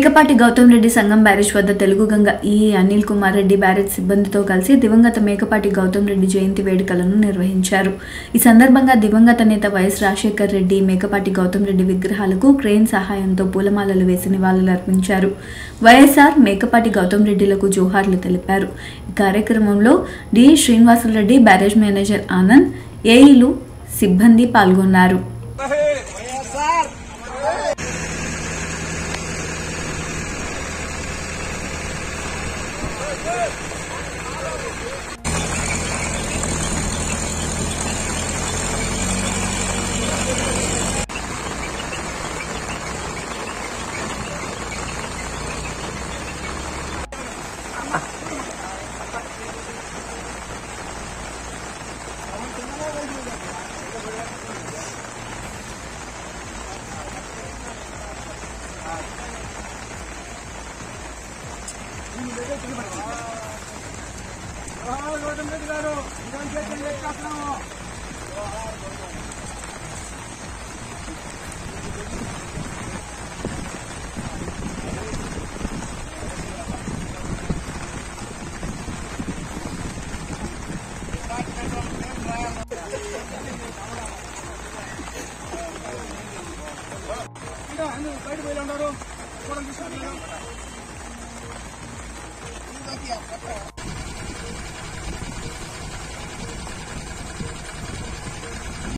మేకపాటి గౌతమ్ రెడ్డి సంఘం బ్యారేజ్ వద్ద తెలుగు గంగ ఈ అనిల్ కుమార్ రెడ్డి బ్యారేజ్ సిబ్బందితో కలిసి దివంగత మేకపాటి గౌతమ్ రెడ్డి జయంతి వేడుకలను నిర్వహించారు ఈ సందర్భంగా దివంగత నేత వైఎస్ రాజశేఖర్ రెడ్డి మేకపాటి గౌతమ్ రెడ్డి విగ్రహాలకు క్రేన్ సహాయంతో పూలమాలలు వేసి నివాళులర్పించారు వైఎస్ఆర్ మేకపాటి గౌతమ్ రెడ్డిలకు జోహార్లు తెలిపారు ఈ కార్యక్రమంలో D Srinivasula Reddy barrage manager Anand ఏఈలు సిబ్బంది పాల్గొన్నారు గౌతమ్ రెడ్డి గారు ఇదాని చేతులు లెక్కేస్తున్నాము ఇంకా అన్ని బయట పోయి ఉన్నారు చూడండి